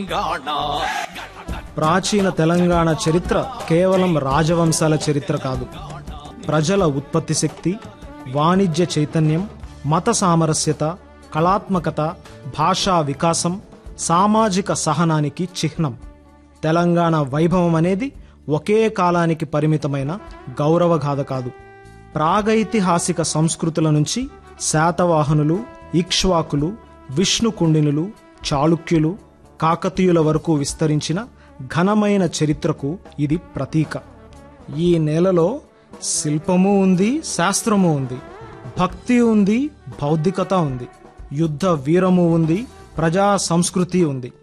ప్రాచీన తెలంగాణ చరిత్ర కేవలం రాజవంశాల చరిత్ర కాదు ప్రజల ఉత్పత్తి శక్తి వాణిజ్య చైతన్యం మత సామరస్యత కళాత్మకత భాషా వికాసం సామాజిక సహనానికి చిహ్నం తెలంగాణ వైభవం అనేది ఒకే కాలానికి పరిమితమైన గౌరవగాథ కాదు ప్రాగైతిహాసిక సంస్కృతుల నుంచి శాతవాహనులు ఇక్ష్వాకులు విష్ణుకుండినులు చాళుక్యులు కాకతీయుల వరకు విస్తరించిన ఘనమైన చరిత్రకు ఇది ప్రతీక ఈ నేలలో శిల్పము ఉంది శాస్త్రము ఉంది భక్తి ఉంది బౌద్ధికత ఉంది యుద్ధ వీరము ఉంది ప్రజా సంస్కృతి ఉంది